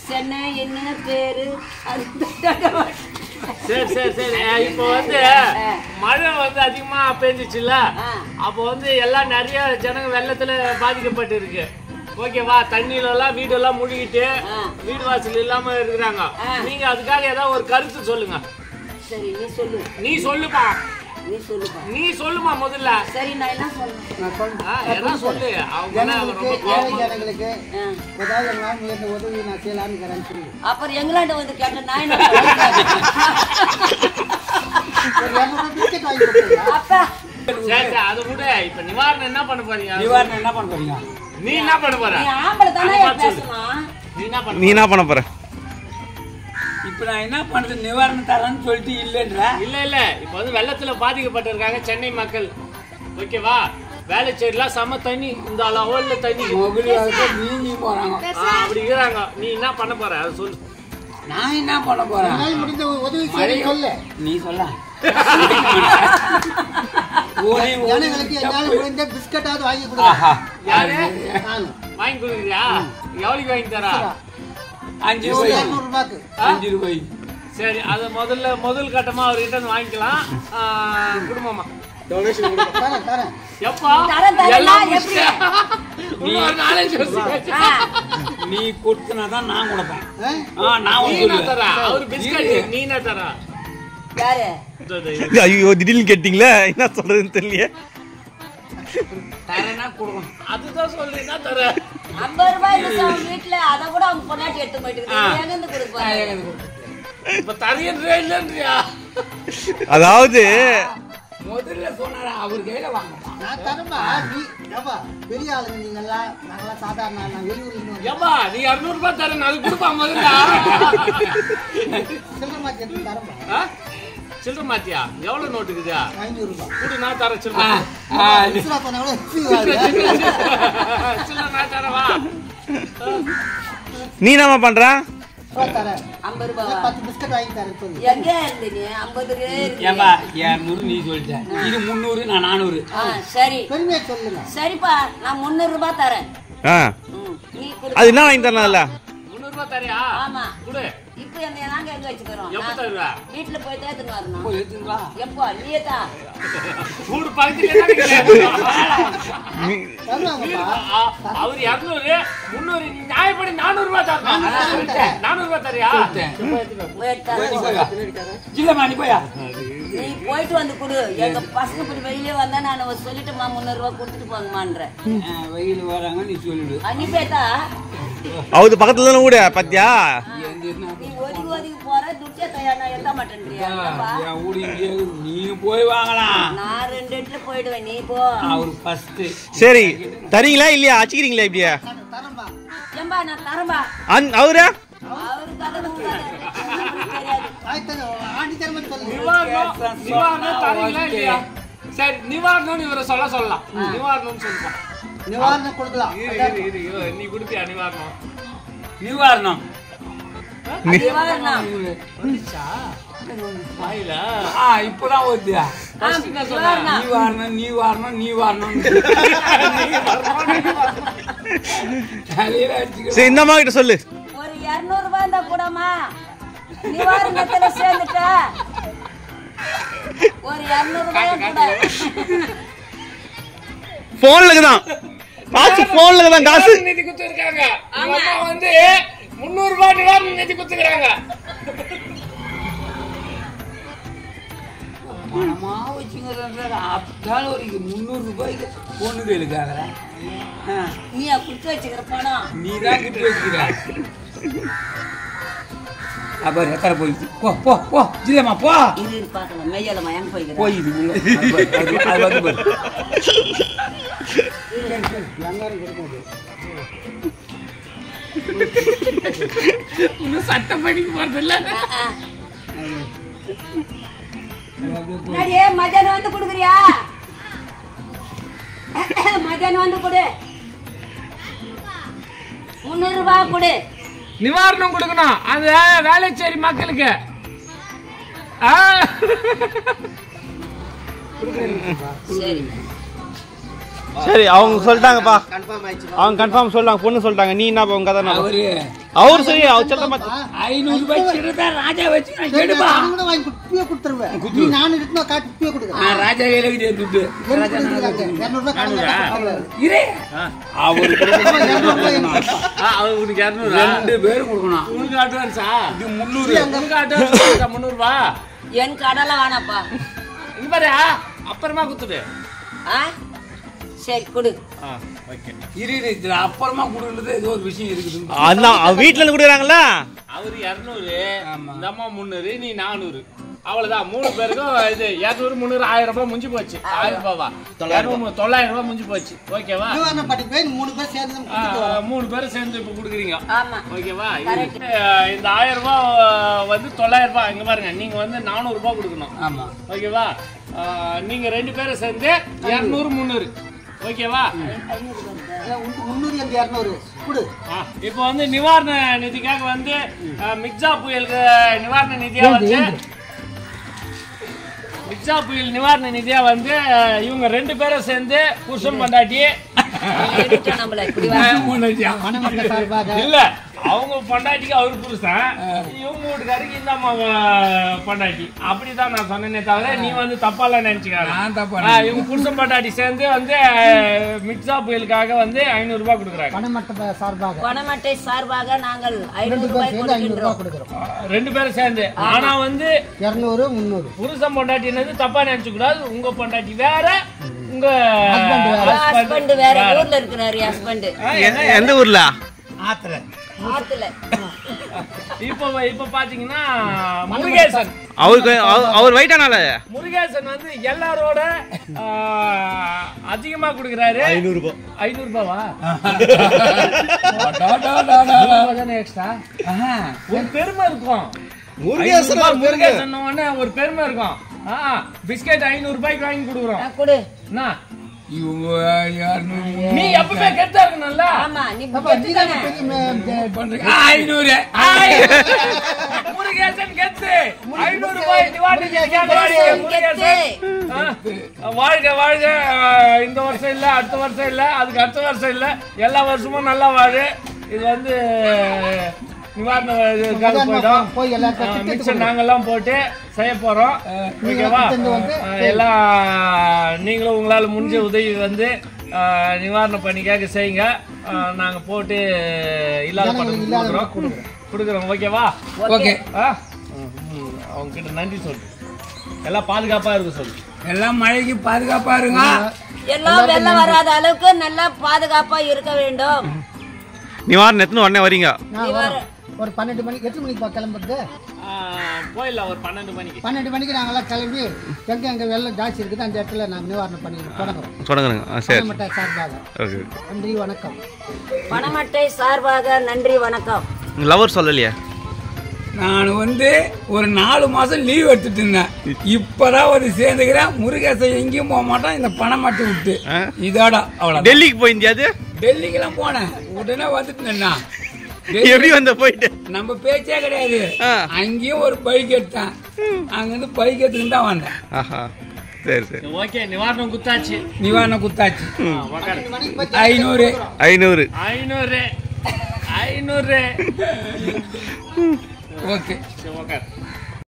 சென்னை என்ன பேரு அது சரி சரி சரி அஹ் இப்போ வந்து மழை வந்து அதிகமா பெஞ்சிச்சுல்ல ஆ. அப்போ வந்து எல்லாம் நிறைய ஜனங்க வெள்ளத்துல பாதிக்கப்பட்டு இருக்கு ஓகேவா தண்ணியில எல்லாம் வீடெல்லாம் முழுகிட்டு ஆ. வீடு வாசல் இல்லாம இருக்கிறாங்க ஆ. நீங்க அதுக்காக ஏதாவது ஒரு கருத்து சொல்லுங்க சரி நீ சொல்லு நீ சொல்லுப்பா நீ சொல்லுப்பா நீ சொல்லுமா முதல்ல சரி நான் என்ன சொல்லணும் நான் சொல்றேன். ஆ, எதாவது சொல்லு அவங்க என்ன ஜனங்களுக்கு ரொம்ப ஏழை கோவமா- ஜனங்களுக்கு ஆ. ஏதாவது எங்களால் முயன்ற உதவி நான் செய்யலாம்னு இருக்கிறேன்னு சொல்லு அப்புறம் எங்களாண்ட வந்து கேட்ட நான் என்ன பண்ணுவேன்? ஒரு இரநூறு பிஸ்கெட் வாங்கி கொடுத்தீங்களா அப்பா சரி சரி அதை விட இப்ப நிவாரணம் என்ன பண்ண போறீங்க நிவாரணம் என்ன பண்ண போறீங்க நீ என்ன பண்ண போற நீ ஆம்பளை தானே அதை பார்த்து சொல்லு. பேசணும் நீ என்ன பண்ண நீ என்ன பண்ண போற இப்ப நான் என்ன பண்றது நிவாரணம் தரேன்னு சொல்லிட்டு இல்லைன்ற இல்ல இல்ல இப்ப வந்து வெள்ளத்துல பாதிக்கப்பட்டிருக்காங்க சென்னை மக்கள் ஓகேவா வேலைச்சேரிலாம் செம தண்ணி இந்த லெவல்ல தண்ணி மொபைலுக்கு நீங்கி போறாங்க ஆ, அப்படி இருக்கிறாங்க நீ என்ன பண்ண போற அதை சொல்லு நான் என்ன பண்ண போறேன் என்னால் முடிந்த உதவி செய்ய சொல்லு நீ சொல்ல ஒரே ஒரு ஜனங்களுக்கு என்னால் தப்பு. முடிந்த பிஸ்கட்டாவது வாங்கி ஆஹா. கொடுங்க யாரு நான் வாங்கி கொடுக்குறியா எவ்வளவுக்கு வாங்கி தரா அஞ்சு ஒரு ரூபாய் இரநூறு ரூபாய்க்கு அஞ்சு ரூபாய் சரி அதை முதல்ல முதல் கட்டமா அவர்கிட்ட இருந்து வாங்கிக்கலாம் ஆ, குடும்பமா தரேன் தரேன் எப்பா தரேன், தரேன், எல்லாம் நான் எப்படி? முடிச்சிட்டேன். இன்னும் ஒரு நாலஞ்சு வருஷம் கழிச்சு. ஆ, நீ கொடுத்தனா தான் நான் கொடுப்பேன் ஆ? ஆ நான் நீ உனக்கு என்ன சொல்லுவேன். தரா அவரு பிஸ்கட் இரு. நீ என்ன தரா யாரு இதோ, இதோ, இது. ஐயோ திடீர்னு கேட்டீங்களே என்ன சொல்றதுன்னு தெரியல தரேன்னா கொடுக்கணும் அதுதான் சொல்லி என்ன தர ஐம்பது ரூபாய் இருந்துச்சு அவன் வீட்டுல அதை கூட அவங்க பொண்டாட்டி எடுத்து போயிட்டு இருக்குது எங்க இருந்து கொடுப்பாங்க இப்ப தரையன்றே இல்லன்றியா அதாவது முதல்ல சொன்னாரா அவர் கையில வாங்கப்பா நான் தரமா நீ ஏப்பா பெரிய ஆளுங்க நீங்கெல்லாம் நாங்களாம் சாதாரண ஆள். நான் வெளியூர்ல இருந்து வந்தேன். ஏப்பா நீ இருநூறு ரூபாய் தரேன் அது கொடுப்பா முதல்ல சில்லறை மார்க்கெட் தரமா ஆ? சில்லறை மாத்தியா எவ்வளவு நோட்டுக்குதா ஐநூறு ரூபாய் குடு நான் தரேன் ஆ, சில்லறை ஆ, விசிறா பண்ண கூட free வாங்க. சில்லறை நான் தரவா நீ என்னம்மா பண்ற ரூபா தரேன் ஐம்பது நான் ரூபாய் பத்து பிஸ்கட் வாங்கி தரேன் சொல்லு எங்க இருந்து நீ ஐம்பது ரூபாய் இருக்கு. ஏம்பா இரநூறு நீ சொல்லிட்ட இது முந்நூறு நான் நானூறு ஆ சரி பெருமையை சொல்லுங்க சரிப்பா நான் முந்நூறு ரூபாய் தரேன் ஆ ம், நீ கொடு அது என்ன வாங்கி தரணும் அதில் முந்நூறு ரூபாய் தரியா ஆமா குடு இப்போ என்ன நாங்க எங்க வச்சுக்கிறோம் எப்ப நான் தருவ வீட்டுல போய் தான் எடுத்துன்னு வரணும் போய் எடுத்துன்னு வா. எப்போ நீயே தான் கூடு பக்கத்துல தானே இருக்குது. தருவாங்கப்பா ஆ, அவர் இருநூறு முந்நூறு நீ நியாயப்படி நானூறு ரூபாய் தரணும் நானூறு ரூபாய் தரியா சொல்லிட்டேன். போய் எடுத்து போய் நீ வர. போய் வா. இல்லம்மா நீ போயா நீ போயிட்டு வந்து கொடு எங்க பசங்க இப்படி வெளியே வந்தா நான் சொல்லிட்டுமா முந்நூறு ரூபாய் கொடுத்துட்டு போங்கம்மான்றேன் வெயில் வராங்க நீ சொல்லிடு அனுப்பிட்டா அவது பக்கத்துல தானே கூட பாத்தியா எந்த என்ன நீ ஒதுக்கி ஒதுக்கி போற துட்டே தயார் நான் எத்த மாட்டேன்றியா என்னப்பா? என் ஊடி நீங்க போய் வாங்கலாம் நான் ரெண்டு இடத்துல போயிடுவேன் நீ போ அவர் ஃபர்ஸ்ட் சரி தரீங்களா இல்லையா அச்சிக்கிறீங்களா இப்படியா தரம்பா ஏம்பா நான் தரம்பா அந் அவரா அவருக்கு அதை உங்களுக்கு தெரியாது ஆயிரத்தி ஆண்டி தரமா சொல்லுங்க நிவாரணம் நிவாரணம் தரீங்களா இல்லையா சரி நிவாரணம்னு இவரை சொல்ல சொல்லலாம் நிவாரணம்னு சொல்லுவான் நிவாரணம் கொடுக்கலாம் இரு இரு இரு இரு. நீ கொடுப்பியா நிவாரணம் நிவாரணம் நிவாரணம் வாயில ஆ இப்பதான் வருதுயா ஆ, என்ன சொன்ன? நிவாரணம். நீ வாரணம் நீ வாரணம் நீ வாரணம் தலையில அடிச்சுக்க சரி இந்த அம்மா கிட்ட சொல்லு ஒரு இருநூறு ரூபாய் இருந்தா கூடமா நிவாரணத்துல சேர்ந்துட்ட ஒரு இருநூறு ரூபாய் கூட போன்ல தான் காசு போன்ல தான் காசு நிவாரண நிதி கொடுத்துருக்காங்க உங்க அம்மா வந்து முந்நூறு ரூபாய் நிவாரண நிதி கொடுத்துருக்காங்க மனமா வச்சுங்கிறாங்க அப்பதான் ஒரு முந்நூறு ரூபாய்க்கு பொண்ணு கையிலுக்காக நீ குடுத்து வச்சுக்கிற பணம் நீ தான் கிட்ட வச்சுக்கிற அப்ப எத்தனை போயிடுச்சு போ போ போ ஜிலேமா போ இது பாக்கலாம் மெய்யலமா எங்க போய்க்கிறேன் போயிது உள்ள அது பாரு, அது வந்து பாரு. எல்லாரும் கொடுக்குது இன்னும் சட்டம் படிக்க போறது இல்ல முன்னாடியே மத்தியானம் வந்து கொடுக்குறியா மத்தியானம் வந்து கொடு முந்நூறு ரூபாய் கொடு நிவாரணம் கொடுக்கணும் அந்த வேலைச்சேரி மக்களுக்கு ஆ. சரி சரி அவங்க சொல்லிட்டாங்கப்பா கன்ஃபார்ம் ஆயிடுச்சு அவங்க கன்ஃபார்ம் சொல்லிட்டாங்க பொண்ணு சொல்லிட்டாங்க நீ என்ன உங்க கதை என்ன அவரு அவர் சரி அவர் சொல்ல மாட்டேன் ஐநூறு ரூபாய் சில்லறை ராஜா வச்சு நான் சரி, எடுப்பா நான் கூட வாங்கி கொடு- இப்பயே கொடுத்துருவேன் நீ நானு இருக்கணும் காட்டு இப்பயே கொடுக்குறேன் நான் ராஜா கையில இருக்குது துட்டு எனக்கு கொடுக்குறாங்க. இருநூறுபா கடன் கட்டணும். இரு அவரு கொடுக்கணும். இருநூறுபா எனக்கு கொடுப்பா. ஆ, அவ உனக்கு இரநூறா ரெண்டு பேரும் கொடுக்கணும் உனக்கு அட்வான்ஸா இது முந்நூறு உனக்கு அட்வான்ஸ் முந்நூறுபா என் கடலை வேணாப்பா இங்க பாரு அப்புறமா குத்துடு ஆ சரி கொடு ஆ ஓகே இரு இரு இதுல அப்புறமா கொடுக்கறது ஏதோ ஒரு விஷயம் இருக்குது அதான் வீட்டுல இருந்து கொடுக்குறாங்களா அவரு இரநூறு இந்த அம்மா முந்நூறு நீ நானூறு அவ்வளவுதான் மூணு பேருக்கும் இது இரநூறு முந்நூறு ஆயிரம் ரூபாய் முடிஞ்சு போச்சு ஆயிரம் ரூபாவா இரநூறு தொள்ளாயிரம் ரூபாய் முடிஞ்சு போச்சு ஓகேவா நிவாரணம் படிப்பேன் இந்த மூணு பேர் சேர்ந்து ஆ, மூணு பேரும் சேர்ந்து இப்ப கொடுக்குறீங்க ஆமா ஓகேவா இது, அஹ், இந்த ஆயிரம் ரூபாய் வந்து தொள்ளாயிரம் ரூபாய் இங்க பாருங்க நீங்க வந்து நானூறு ரூபாய் கொடுக்கணும் ஆமா ஓகேவா அஹ், நீங்க ரெண்டு பேரும் சேர்ந்து இரநூறு முந்நூறு ஓகேவா உனக்கு முந்நூறு எனக்கு இரநூறு கொடு ஆ, இப்போ வந்து நிவாரண நிதிக்காக வந்து அஹ், மிக்ஜா புயலுக்கு நிவாரண நிதியா வந்து மிக்ஜா புயல் நிவாரண நிதியா வந்து அஹ், இவங்க ரெண்டு பேரும் சேர்ந்து புருஷன் பொண்டாட்டி எடுத்துட்டோம் நம்மள இப்படி வா. பணமட்ட சார்பாக இல்ல அவங்க பொண்டாட்டிக்கு அவரு புருஷன் இவங்க வீட்டுக்காருக்கு இந்த அம்மா அஹ், பொண்டாட்டி அப்படிதான் நான் சொன்னேனே தவிர நீ வந்து தப்பாலாம் நினைச்சுக்காத நான் தப்பா ஆ, இவங்க புருஷன் பொண்டாட்டி சேர்ந்து வந்து அஹ், மிக்ஸா புயலுக்காக வந்து ஐநூறு ரூபாய் கொடுக்குறாங்க பணமட்ட சார்பாக பணமட்டை சார்பாக நாங்கள் ஐநூறு ரெண்டு ரூபாய் பேர் சேர்ந்து ஐநூறு ரூபாய் கொடுக்கின்றோம் கொடுக்குறோம் ரெண்டு பேரும் சேர்ந்து ஆனா வந்து இரநூறு முந்நூறு புருஷன் பொண்டாட்டினது தப்பா நினைச்சு கூடாது உங்க பொண்டாட்டி வேற உங்க ஹஸ்பண்ட் வேற ஊர்ல இருக்கிறாரு ஹஸ்பண்ட் எ- எந்த ஊர்ல ஆத்திர ஆத்துல இப்போ இப்ப பாத்தீங்கன்னா முருகேசன் அவருக்கு அவ- அவர் வயிட்டானால முருகேசன் வந்து எல்லாரோட ஆ, அதிகமா கொடுக்குறாரு ஐநூறு ரூபாய் ஐநூறு ரூபாவா எக்ஸ்ட்ரா ஆஹா. ஒரு பெருமை இருக்கும் முருகேசன் ஐநூறு ரூபாய் முருகேசன் உடனே ஒரு பெருமை இருக்கும் ஆ பிஸ்கெட் ஐநூறு ரூபாய்க்கு வாங்கி கொடுக்குறோம் ஆ, கொடு என்ன இவங்க யாருன்னு நீ எப்பவுமே கெத்தா இருக்கணும்ல ஆமா நீ அப்ப நீ தானே கெத்துதானே? பெரிய மே- மே- பண்றீங்க ஐநூறு முருகேசன் கெத்து ஐநூறு ரூபாய் நிவாரண நிதிக்காக முருகேசன் முருகேசன் ஆ, வாழ்க வாழ்க ஆ, இந்த வருஷம் இல்ல அடுத்த வருஷம் இல்ல அதுக்கு அடுத்த வருஷம் இல்ல எல்லா வருஷமும் நல்லா வாழு இது வந்து நிவாரண இதுக்காக போயிடும் போய் எல்லாத்தையும் ஆ, திட்டு மிச்சம் நாங்கெல்லாம் போட்டு செய்ய போறோம் ஓகேவா திட்டு வந்து ஆ, எல்லாம் நீங்களும் உங்களால முடிஞ்ச உதவி வந்து ஆ, நிவாரண பணிக்காக செய்யுங்க ஆ, நாங்க போட்டு இல்லாத பணம் கொடுக்குறோம் கொடுக்குறோம் ஓகேவா ஓகே ஆ ம், அவங்க கிட்ட நன்றி சொல்லு எல்லாம் பாதுகாப்பா இருக்க சொல்லு எல்லாம் மழைக்கு பாதுகாப்பா இருங்க எல்லாம் வெள்ளம் வராத அளவுக்கு நல்லா பாதுகாப்பா இருக்க வேண்டும் நிவாரணம் எத்தனை உடனே வரீங்க நான் வரேன். ஒரு பன்னெண்டு மணிக்கு எத்தனை மணிக்கு பா கிளம்புறது ஆ, போயிடலாம் ஒரு பன்னெண்டு மணிக்கு பன்னெண்டு மணிக்கு நாங்கெல்லாம் கிளம்பி எங்க எங்க வெள்ளம் ஜாஸ்தி இருக்குது அந்த இடத்துல நாங்கள் நிவாரணம் பண்ணி தொடங்குறோம் தொடங்குறேங்க ஆ சரி பணமட்ட சார்பாக ஓகே நன்றி வணக்கம் பணமட்டை சார்பாக நன்றி வணக்கம் லவர் சொல்லலையா நான் வந்து ஒரு நாலு மாசம் லீவ் எடுத்துட்டு இருந்தேன் இப்பதான் வந்து சேர்ந்துக்கிறேன் முருகேசன் எங்கேயும் போக மாட்டான் இந்த பணம் மட்டும் விட்டு ஆ? இதோட அவ்வளவு டெல்லிக்கு போயிருந்தியா அது டெல்லிக்கெல்லாம் போனேன் உடனே வந்துட்டேன்னா எப்படி வந்த போயிட்டு நம்ம பேச்சே கிடையாது ஆ. அங்கேயும் ஒரு பைக் எடுத்தேன் அங்கிருந்து பைக் எடுத்துட்டு தான் வந்தேன் ஆஹா சரி சரி ஓகே நிவாரணம் குத்தாச்சு நிவாரணம் குத்தாச்சு ஆ, உக்காரு. ஐநூறு ஐநூறு ஐநூறு ஐநூறு ஓகே சரி, உக்காரு.